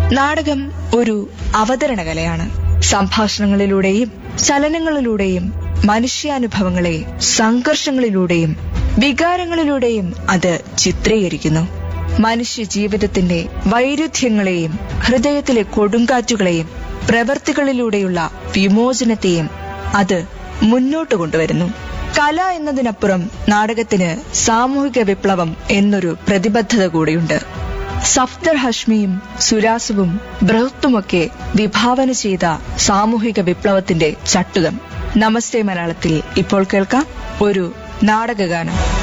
നാടകം ഒരു അവതരണ കലയാണ് സംഭാഷണങ്ങളിലൂടെയും ചലനങ്ങളിലൂടെയും മനുഷ്യാനുഭവങ്ങളെ സംഘർഷങ്ങളിലൂടെയും വികാരങ്ങളിലൂടെയും അത് ചിത്രീകരിക്കുന്നു മനുഷ്യ ജീവിതത്തിന്റെ വൈരുദ്ധ്യങ്ങളെയും ഹൃദയത്തിലെ കൊടുങ്കാറ്റുകളെയും പ്രവർത്തികളിലൂടെയുള്ള വിമോചനത്തെയും അത് മുന്നോട്ട് കൊണ്ടുവരുന്നു കല എന്നതിനപ്പുറം നാടകത്തിന് സാമൂഹിക വിപ്ലവം എന്നൊരു പ്രതിബദ്ധത കൂടിയുണ്ട് സഫ്ദർ ഹഷ്മിയും സുരാസുവും ബൃഹത്തുമൊക്കെ വിഭാവന ചെയ്ത സാമൂഹിക വിപ്ലവത്തിന്റെ ചട്ടുകം നമസ്തേ മലയാളത്തിൽ ഇപ്പോൾ കേൾക്കാം ഒരു നാടകഗാനം